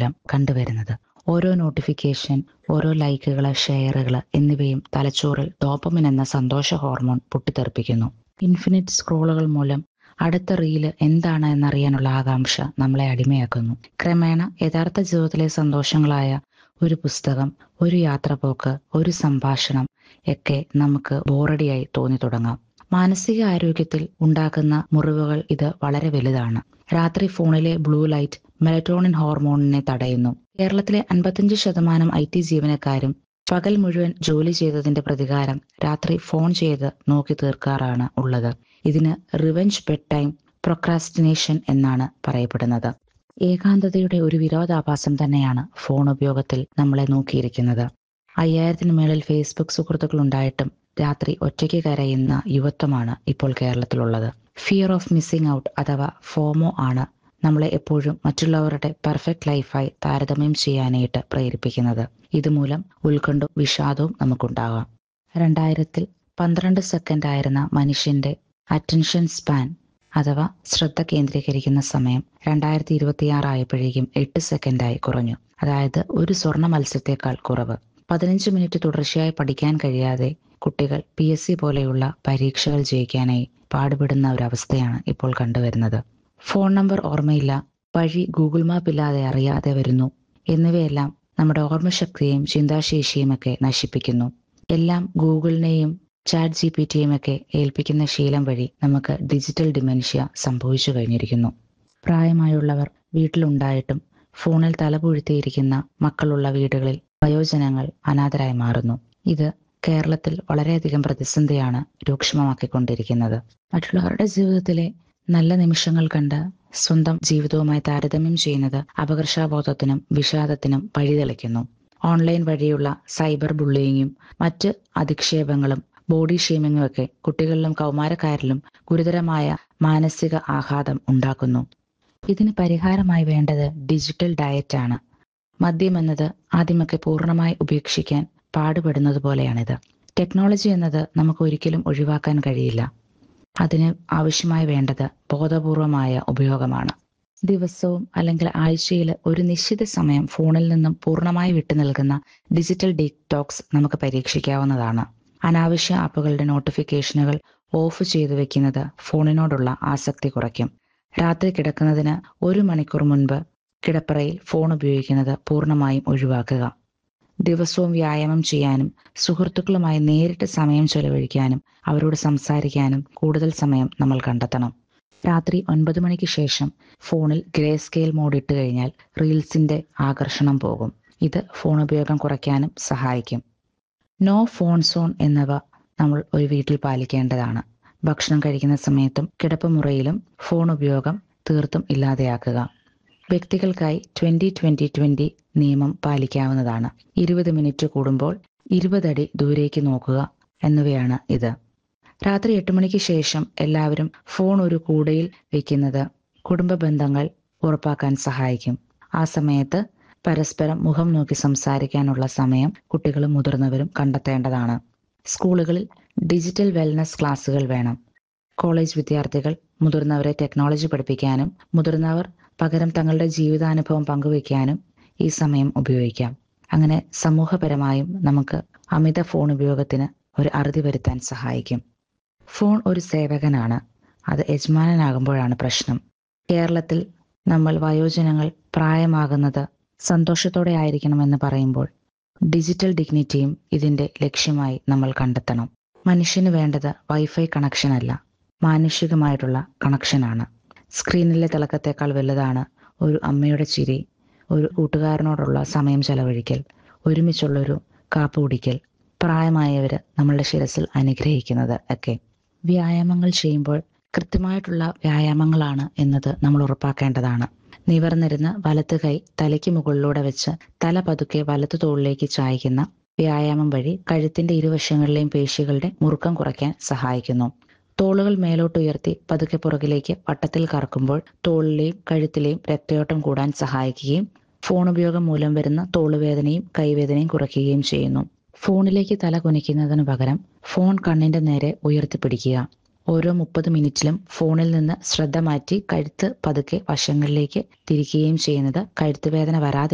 മൂലം കണ്ടുവരുന്നത് ഓരോ നോട്ടിഫിക്കേഷൻ ഓരോ ലൈക്കുകൾ ഷെയറുകൾ എന്നിവയും തലച്ചോറിൽ ഡോപ്പമിൻ എന്ന സന്തോഷ ഹോർമോൺ പൊട്ടിത്തെറിപ്പിക്കുന്നു ഇൻഫിനിറ്റ് സ്ക്രോളുകൾ മൂലം അടുത്ത റീല് എന്താണ് എന്നറിയാനുള്ള ആകാംക്ഷ നമ്മളെ അടിമയാക്കുന്നു ക്രമേണ യഥാർത്ഥ ജീവിതത്തിലെ സന്തോഷങ്ങളായ ഒരു പുസ്തകം ഒരു യാത്രപോക്ക് ഒരു സംഭാഷണം ഒക്കെ നമുക്ക് ബോറടിയായി തോന്നി തുടങ്ങാം മാനസിക ആരോഗ്യത്തിൽ ഉണ്ടാക്കുന്ന മുറിവുകൾ ഇത് വളരെ വലുതാണ് രാത്രി ഫോണിലെ ബ്ലൂ ലൈറ്റ് മെലറ്റോണിൻ ഹോർമോണിനെ തടയുന്നു കേരളത്തിലെ അൻപത്തിയഞ്ച് ശതമാനം ഐ ടി ജീവനക്കാരും പകൽ മുഴുവൻ ജോലി ചെയ്തതിന്റെ പ്രതികാരം രാത്രി ഫോൺ ചെയ്ത് നോക്കി തീർക്കാറാണ് ഉള്ളത് ഇതിന് റിവെഞ്ച് ബെഡ് ടൈം പ്രൊക്രാസ്റ്റിനേഷൻ എന്നാണ് പറയപ്പെടുന്നത് ഏകാന്തതയുടെ ഒരു വിരോധാഭാസം തന്നെയാണ് ഫോൺ ഉപയോഗത്തിൽ നമ്മളെ നോക്കിയിരിക്കുന്നത് അയ്യായിരത്തിന് മേളിൽ ഫേസ്ബുക്ക് സുഹൃത്തുക്കൾ ഉണ്ടായിട്ടും രാത്രി ഒറ്റയ്ക്ക് കരയുന്ന യുവത്വമാണ് ഇപ്പോൾ കേരളത്തിലുള്ളത് ഫിയർ ഓഫ് മിസ്സിംഗ് ഔട്ട് അഥവാ ഫോമോ ആണ് നമ്മളെ എപ്പോഴും മറ്റുള്ളവരുടെ പെർഫെക്റ്റ് ലൈഫായി താരതമ്യം ചെയ്യാനായിട്ട് പ്രേരിപ്പിക്കുന്നത് ഇതുമൂലം ഉത്കണ്ഠവും വിഷാദവും നമുക്കുണ്ടാകാം രണ്ടായിരത്തിൽ പന്ത്രണ്ട് സെക്കൻഡ് ആയിരുന്ന മനുഷ്യന്റെ അറ്റൻഷൻ സ്പാൻ അഥവാ ശ്രദ്ധ കേന്ദ്രീകരിക്കുന്ന സമയം രണ്ടായിരത്തി ഇരുപത്തിയാറ് ആയപ്പോഴേക്കും എട്ട് സെക്കൻഡായി കുറഞ്ഞു അതായത് ഒരു സ്വർണ്ണ മത്സ്യത്തെക്കാൾ കുറവ് പതിനഞ്ച് മിനിറ്റ് തുടർച്ചയായി പഠിക്കാൻ കഴിയാതെ കുട്ടികൾ പി എസ് സി പോലെയുള്ള പരീക്ഷകൾ ജയിക്കാനായി പാടുപെടുന്ന ഒരവസ്ഥയാണ് ഇപ്പോൾ കണ്ടുവരുന്നത് ഫോൺ നമ്പർ ഓർമ്മയില്ല വഴി ഗൂഗിൾ മാപ്പ് ഇല്ലാതെ അറിയാതെ വരുന്നു എന്നിവയെല്ലാം നമ്മുടെ ഓർമ്മശക്തിയെയും ചിന്താശേഷിയും ഒക്കെ നശിപ്പിക്കുന്നു എല്ലാം ഗൂഗിളിനെയും ചാറ്റ് ജി പി ടിയും ഒക്കെ ഏൽപ്പിക്കുന്ന ശീലം വഴി നമുക്ക് ഡിജിറ്റൽ ഡിമെൻഷ്യ സംഭവിച്ചു കഴിഞ്ഞിരിക്കുന്നു പ്രായമായുള്ളവർ വീട്ടിലുണ്ടായിട്ടും ഫോണിൽ തലപുഴുത്തിയിരിക്കുന്ന മക്കളുള്ള വീടുകളിൽ വയോജനങ്ങൾ അനാഥരായി മാറുന്നു ഇത് കേരളത്തിൽ വളരെയധികം പ്രതിസന്ധിയാണ് രൂക്ഷമാക്കിക്കൊണ്ടിരിക്കുന്നത് മറ്റുള്ളവരുടെ ജീവിതത്തിലെ നല്ല നിമിഷങ്ങൾ കണ്ട് സ്വന്തം ജീവിതവുമായി താരതമ്യം ചെയ്യുന്നത് അപകർഷാബോധത്തിനും വിഷാദത്തിനും വഴിതെളിക്കുന്നു ഓൺലൈൻ വഴിയുള്ള സൈബർ ബുള്ളിയിങ്ങും മറ്റ് അധിക്ഷേപങ്ങളും ബോഡി ഷേമിങ്ങും ഒക്കെ കുട്ടികളിലും കൗമാരക്കാരിലും ഗുരുതരമായ മാനസിക ആഘാതം ഉണ്ടാക്കുന്നു ഇതിന് പരിഹാരമായി വേണ്ടത് ഡിജിറ്റൽ ഡയറ്റ് ആണ് മദ്യം എന്നത് ആദ്യമൊക്കെ പൂർണ്ണമായി ഉപേക്ഷിക്കാൻ പാടുപെടുന്നത് പോലെയാണിത് ടെക്നോളജി എന്നത് നമുക്ക് ഒരിക്കലും ഒഴിവാക്കാൻ കഴിയില്ല അതിന് ആവശ്യമായി വേണ്ടത് ബോധപൂർവമായ ഉപയോഗമാണ് ദിവസവും അല്ലെങ്കിൽ ആഴ്ചയിൽ ഒരു നിശ്ചിത സമയം ഫോണിൽ നിന്നും പൂർണ്ണമായി വിട്ടു നിൽക്കുന്ന ഡിജിറ്റൽ ഡീറ്റോക്സ് നമുക്ക് പരീക്ഷിക്കാവുന്നതാണ് അനാവശ്യ ആപ്പുകളുടെ നോട്ടിഫിക്കേഷനുകൾ ഓഫ് ചെയ്തു വെക്കുന്നത് ഫോണിനോടുള്ള ആസക്തി കുറയ്ക്കും രാത്രി കിടക്കുന്നതിന് ഒരു മണിക്കൂർ മുൻപ് കിടപ്പറയിൽ ഫോൺ ഉപയോഗിക്കുന്നത് പൂർണ്ണമായും ഒഴിവാക്കുക ദിവസവും വ്യായാമം ചെയ്യാനും സുഹൃത്തുക്കളുമായി നേരിട്ട് സമയം ചെലവഴിക്കാനും അവരോട് സംസാരിക്കാനും കൂടുതൽ സമയം നമ്മൾ കണ്ടെത്തണം രാത്രി ഒൻപത് മണിക്ക് ശേഷം ഫോണിൽ ഗ്രേ സ്കെയിൽ മോഡ് ഇട്ട് കഴിഞ്ഞാൽ റീൽസിന്റെ ആകർഷണം പോകും ഇത് ഫോൺ ഉപയോഗം കുറയ്ക്കാനും സഹായിക്കും നോ ഫോൺ സോൺ എന്നിവ നമ്മൾ ഒരു വീട്ടിൽ പാലിക്കേണ്ടതാണ് ഭക്ഷണം കഴിക്കുന്ന സമയത്തും കിടപ്പുമുറിയിലും ഫോൺ ഉപയോഗം തീർത്തും ഇല്ലാതെയാക്കുക വ്യക്തികൾക്കായി ട്വന്റി ട്വന്റി ട്വന്റി നിയമം പാലിക്കാവുന്നതാണ് ഇരുപത് മിനിറ്റ് കൂടുമ്പോൾ ഇരുപതടി ദൂരേക്ക് നോക്കുക എന്നിവയാണ് ഇത് രാത്രി എട്ട് മണിക്ക് ശേഷം എല്ലാവരും ഫോൺ ഒരു കൂടയിൽ വെക്കുന്നത് കുടുംബ ബന്ധങ്ങൾ ഉറപ്പാക്കാൻ സഹായിക്കും ആ സമയത്ത് പരസ്പരം മുഖം നോക്കി സംസാരിക്കാനുള്ള സമയം കുട്ടികളും മുതിർന്നവരും കണ്ടെത്തേണ്ടതാണ് സ്കൂളുകളിൽ ഡിജിറ്റൽ വെൽനസ് ക്ലാസുകൾ വേണം കോളേജ് വിദ്യാർത്ഥികൾ മുതിർന്നവരെ ടെക്നോളജി പഠിപ്പിക്കാനും മുതിർന്നവർ പകരം തങ്ങളുടെ ജീവിതാനുഭവം പങ്കുവയ്ക്കാനും ഈ സമയം ഉപയോഗിക്കാം അങ്ങനെ സമൂഹപരമായും നമുക്ക് അമിത ഫോൺ ഉപയോഗത്തിന് ഒരു അറുതി വരുത്താൻ സഹായിക്കും ഫോൺ ഒരു സേവകനാണ് അത് യജമാനനാകുമ്പോഴാണ് പ്രശ്നം കേരളത്തിൽ നമ്മൾ വയോജനങ്ങൾ പ്രായമാകുന്നത് സന്തോഷത്തോടെ ആയിരിക്കണമെന്ന് പറയുമ്പോൾ ഡിജിറ്റൽ ഡിഗ്നിറ്റിയും ഇതിന്റെ ലക്ഷ്യമായി നമ്മൾ കണ്ടെത്തണം മനുഷ്യന് വേണ്ടത് വൈഫൈ കണക്ഷൻ അല്ല മാനുഷികമായിട്ടുള്ള കണക്ഷനാണ് സ്ക്രീനിലെ തിളക്കത്തേക്കാൾ വലുതാണ് ഒരു അമ്മയുടെ ചിരി ഒരു കൂട്ടുകാരനോടുള്ള സമയം ചെലവഴിക്കൽ ഒരുമിച്ചുള്ളൊരു കാപ്പ് കുടിക്കൽ പ്രായമായവര് നമ്മളുടെ ശിരസിൽ അനുഗ്രഹിക്കുന്നത് ഒക്കെ വ്യായാമങ്ങൾ ചെയ്യുമ്പോൾ കൃത്യമായിട്ടുള്ള വ്യായാമങ്ങളാണ് എന്നത് നമ്മൾ ഉറപ്പാക്കേണ്ടതാണ് നിവർന്നിരുന്ന് വലത്ത് കൈ തലയ്ക്ക് മുകളിലൂടെ വെച്ച് തല പതുക്കെ വലത്തു തോളിലേക്ക് ചായ്ക്കുന്ന വ്യായാമം വഴി കഴുത്തിന്റെ ഇരുവശങ്ങളിലെയും പേശികളുടെ മുറുക്കം കുറയ്ക്കാൻ സഹായിക്കുന്നു തോളുകൾ മേലോട്ട് ഉയർത്തി പതുക്കെ പുറകിലേക്ക് വട്ടത്തിൽ കറക്കുമ്പോൾ തോളിലെയും കഴുത്തിലെയും രക്തയോട്ടം കൂടാൻ സഹായിക്കുകയും ഫോൺ ഉപയോഗം മൂലം വരുന്ന തോളുവേദനയും കൈവേദനയും കുറയ്ക്കുകയും ചെയ്യുന്നു ഫോണിലേക്ക് തല കുനിക്കുന്നതിന് പകരം ഫോൺ കണ്ണിന്റെ നേരെ ഉയർത്തിപ്പിടിക്കുക ഓരോ മുപ്പത് മിനിറ്റിലും ഫോണിൽ നിന്ന് ശ്രദ്ധ മാറ്റി കഴുത്ത് പതുക്കെ വശങ്ങളിലേക്ക് തിരിക്കുകയും ചെയ്യുന്നത് കഴുത്ത് വേദന വരാതെ